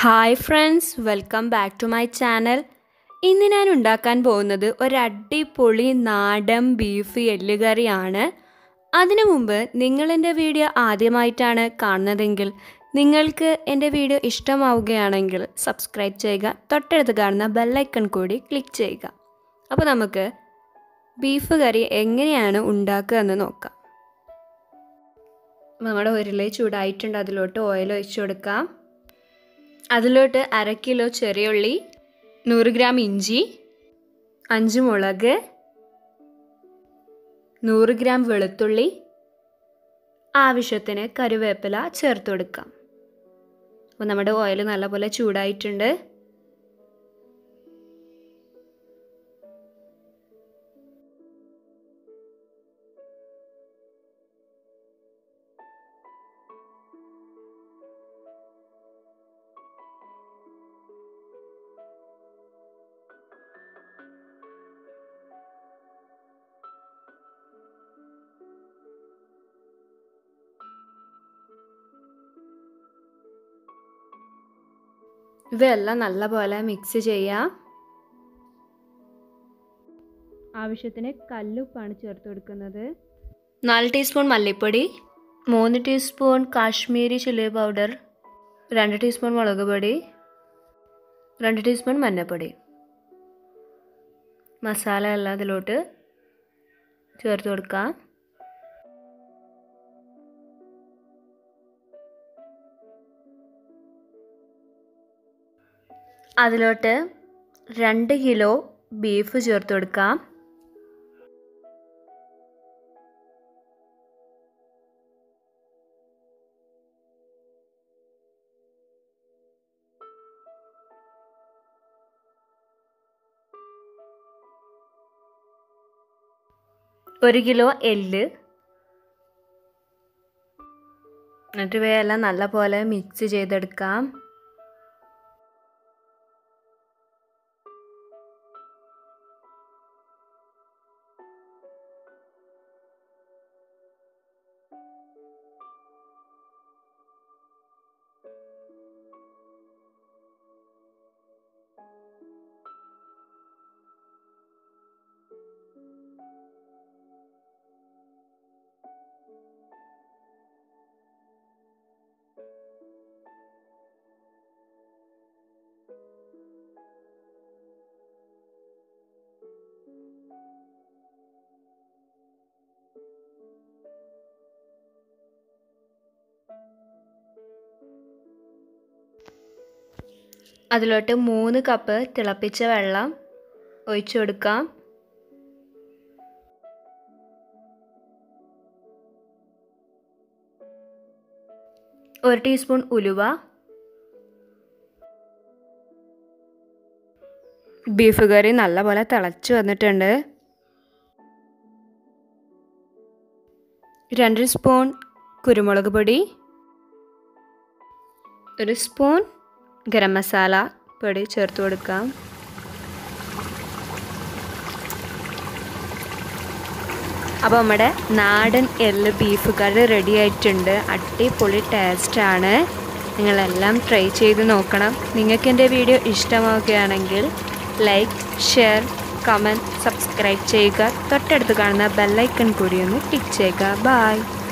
hi friends welcome back to my channel ഇന്ന് ഞാൻ ഉണ്ടാക്കാൻ പോകുന്നത് ഒരു അടിപൊളി നാടൻ ബീഫ് എല്ലുകറിയാണ് അതിനു മുമ്പ് നിങ്ങൾ എൻ്റെ വീഡിയോ ആദ്യമായിട്ടാണ് കാണുന്നതെങ്കിൽ നിങ്ങൾക്ക് എൻ്റെ വീഡിയോ ഇഷ്ടമാവുകയാണെങ്കിൽ സബ്സ്ക്രൈബ് ചെയ്യുക തൊട്ടടുത്ത് കാണുന്ന ബെല്ലൈക്കൺ കൂടി ക്ലിക്ക് ചെയ്യുക അപ്പോൾ നമുക്ക് ബീഫ് കറി എങ്ങനെയാണ് ഉണ്ടാക്കുക എന്ന് നോക്കാം നമ്മുടെ ഉരുളി ചൂടായിട്ടുണ്ട് അതിലോട്ട് ഓയിൽ ഒഴിച്ചു കൊടുക്കാം അതിലോട്ട് അര കിലോ ചെറിയുള്ളി നൂറ് ഗ്രാം ഇഞ്ചി അഞ്ച് മുളക് നൂറ് ഗ്രാം വെളുത്തുള്ളി ആവശ്യത്തിന് കരുവേപ്പില ചേർത്ത് കൊടുക്കാം അപ്പോൾ നമ്മുടെ ഓയിൽ നല്ലപോലെ ചൂടായിട്ടുണ്ട് ഇവയെല്ലാം നല്ലപോലെ മിക്സ് ചെയ്യാം ആവശ്യത്തിന് കല്ലുപ്പാണ് ചേർത്ത് കൊടുക്കുന്നത് നാല് ടീസ്പൂൺ മല്ലിപ്പൊടി മൂന്ന് ടീസ്പൂൺ കാശ്മീരി ചില്ലി പൗഡർ രണ്ട് ടീസ്പൂൺ മുളക് പൊടി രണ്ട് ടീസ്പൂൺ മഞ്ഞൾപ്പൊടി മസാല എല്ലാം അതിലോട്ട് ചേർത്ത് കൊടുക്കാം അതിലോട്ട് രണ്ട് കിലോ ബീഫ് ചേർത്ത് കൊടുക്കാം ഒരു കിലോ എല്ല് എന്നിട്ട് ഇവയെല്ലാം നല്ലപോലെ മിക്സ് ചെയ്തെടുക്കാം അതിലോട്ട് മൂന്ന് കപ്പ് തിളപ്പിച്ച വെള്ളം ഒഴിച്ചു കൊടുക്കാം ഒരു ടീസ്പൂൺ ഉലുവ ബീഫ് കറി നല്ലപോലെ തിളച്ച് വന്നിട്ടുണ്ട് രണ്ട് സ്പൂൺ കുരുമുളക് പൊടി ഒരു സ്പൂൺ ഗരം മസാല പൊടി ചേർത്ത് കൊടുക്കാം അപ്പോൾ നമ്മുടെ നാടൻ എല്ല് ബീഫ് കറി റെഡി ആയിട്ടുണ്ട് അടിപൊളി ടേസ്റ്റാണ് നിങ്ങളെല്ലാം ട്രൈ ചെയ്ത് നോക്കണം നിങ്ങൾക്ക് എൻ്റെ വീഡിയോ ഇഷ്ടമാവുകയാണെങ്കിൽ ലൈക്ക് ഷെയർ കമൻറ്റ് സബ്സ്ക്രൈബ് ചെയ്യുക തൊട്ടടുത്ത് കാണുന്ന ബെല്ലൈക്കൺ കൂടി ഒന്ന് ക്ലിക്ക് ചെയ്യുക ബായ്